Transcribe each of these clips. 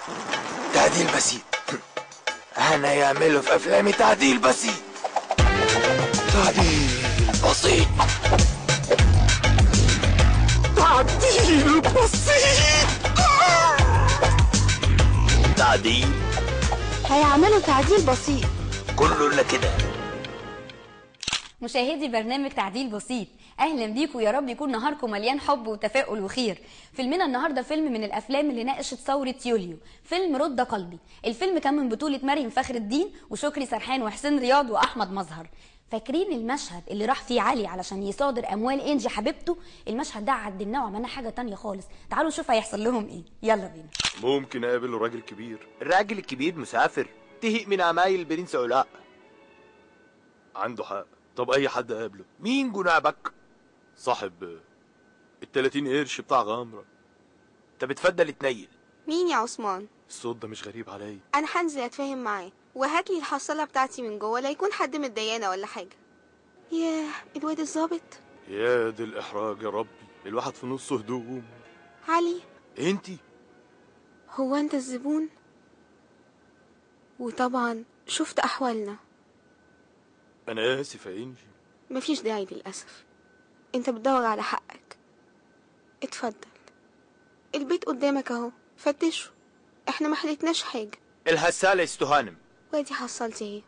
تعديل بسيط انا يعملوا في افلامي تعديل بسيط تعديل بسيط تعديل بسيط تعديل هيعملوا تعديل بسيط كله الا كده مشاهدي برنامج تعديل بسيط اهلا بيكم يا رب يكون نهاركم مليان حب وتفاؤل وخير فيلمنا النهارده فيلم من الافلام اللي ناقشت ثوره يوليو فيلم رد قلبي الفيلم كان من بطوله مريم فخر الدين وشكري سرحان وحسين رياض واحمد مظهر فاكرين المشهد اللي راح فيه علي علشان يصادر اموال انجي حبيبته المشهد ده عدلناه وعملنا حاجه تانية خالص تعالوا نشوف هيحصل لهم ايه يلا بينا ممكن اقابل راجل كبير الراجل الكبير مسافر تهيق من عمايل برنس علاء عنده حق طب اي حد اقابله مين جنابك صاحب ال 30 قرش بتاع غامره انت بتفضل تنيل مين يا عثمان الصوت ده مش غريب عليا انا هنزل اتفاهم معاه وهات لي الحصاله بتاعتي من جوه لا يكون حد متضايقنا ولا حاجه ياه الواد الظابط يا دي الاحراج يا ربي الواحد في نص هدوم علي انتي هو انت الزبون وطبعا شفت احوالنا انا اسف يا انجي مفيش داعي للاسف انت بتدور على حقك اتفضل البيت قدامك اهو فتشه احنا ما حلتناش حاجه الهسالة استهانم وادي حصلتي اهي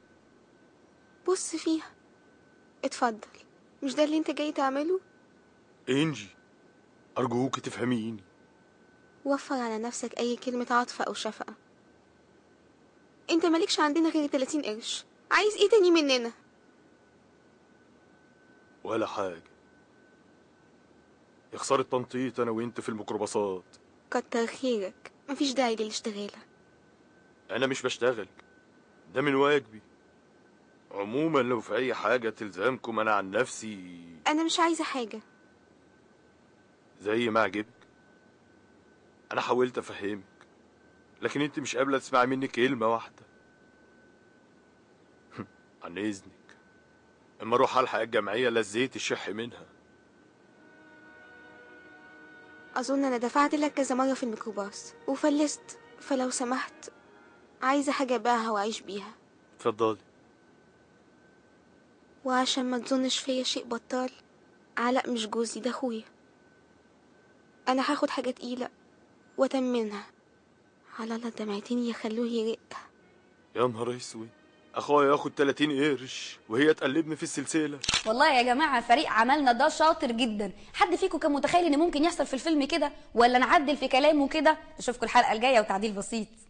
بص فيها اتفضل مش ده اللي انت جاي تعمله انجي ارجوك تفهميني وفر على نفسك اي كلمة عطف او شفقة انت مالكش عندنا غير 30 قرش عايز ايه تاني مننا ولا حاجه يا خساره تنطيط انا وانت في الميكروباصات كتر خيرك مفيش داعي للاشتغالة انا مش بشتغل ده من واجبي عموما لو في اي حاجه تلزمكم انا عن نفسي انا مش عايزة حاجة زي ما عجبك انا حاولت افهمك لكن انت مش قابله تسمعي مني كلمه واحده عن اذنك اما اروح الحق الجمعيه لزيت الشح منها اظن انا دفعت لك كذا مرة في الميكروباص وفلست فلو سمحت عايزة حاجة ابيعها واعيش بيها اتفضلي وعشان ما تظنش فيا شيء بطال علاء مش جوزي ده اخويا انا هاخد حاجة تقيلة واتمنها على الله دمعتين يخلوه يرق يا نهار اسود اخويا ياخد 30 قرش وهي تقلبني في السلسله والله يا جماعه فريق عملنا ده شاطر جدا حد فيكم كان متخيل ان ممكن يحصل في الفيلم كده ولا نعدل في كلامه كده نشوفكم الحلقه الجايه وتعديل بسيط